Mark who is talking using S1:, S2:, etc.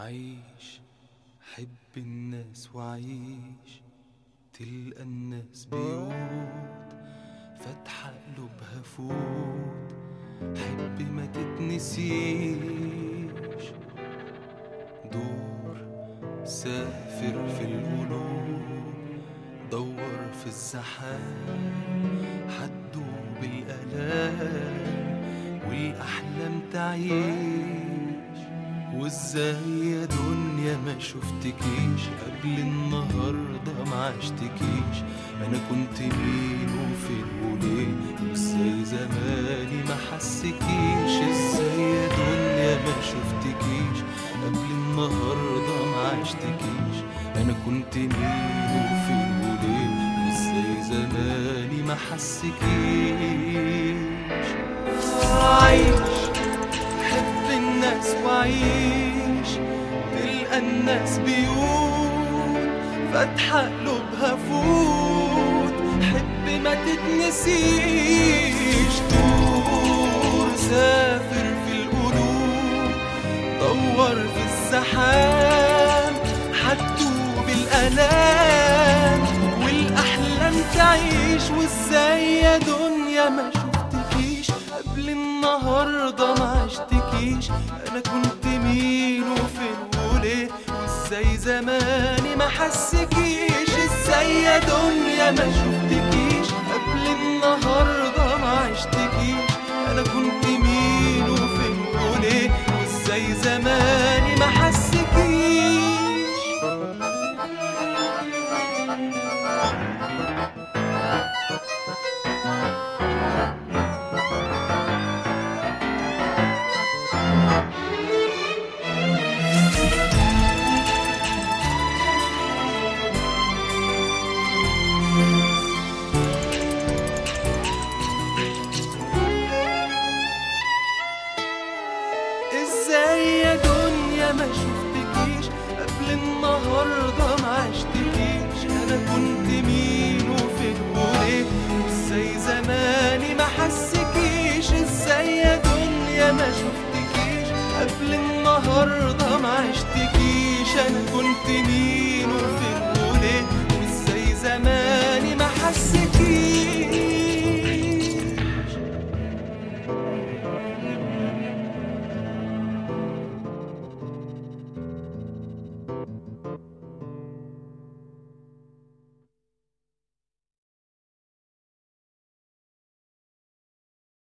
S1: عيش حب الناس وعيش تلقى الناس بيوت فاتحة قلوبها فوت حب ما تتنسيش دور سافر في القلوب دور في الزحام حدوب الآلام والأحلام تعيش وازاي يا دنيا ما شفتكيش قبل النهارده ما عشتكيش انا كنت مين وفين وليه وازاي زماني ما حسكيش ازاي يا دنيا ما شفتكيش قبل النهارده ما عشتكيش انا كنت مين وفين وليه وازاي زماني ما حسكيش عايش حب الناس وعيش تلقى الناس بيوت فاتحة قلوبها فوت حب ما تتنسيش دور سافر في القلوب دور في الزحام حتوب الألام والأحلام تعيش وازاي يا دنيا ما شفتكيش قبل النهاردة ما عشتكيش أنا كنت مين وفين وليه وازاي زماني ما حسكيش ازاي يا دنيا ما شفتكيش قبل النهاردة ما عشتكيش أنا كنت مين وفين وليه وازاي زماني ما حسكيش ازاي يا دنيا ما شفتكيش قبل النهارده ما عشتكيش انا كنت مين وفين وليه ازاي زماني ما حسكيش ازاي يا دنيا ما شفتكيش قبل النهارده ما عشتكيش انا كنت مين وفين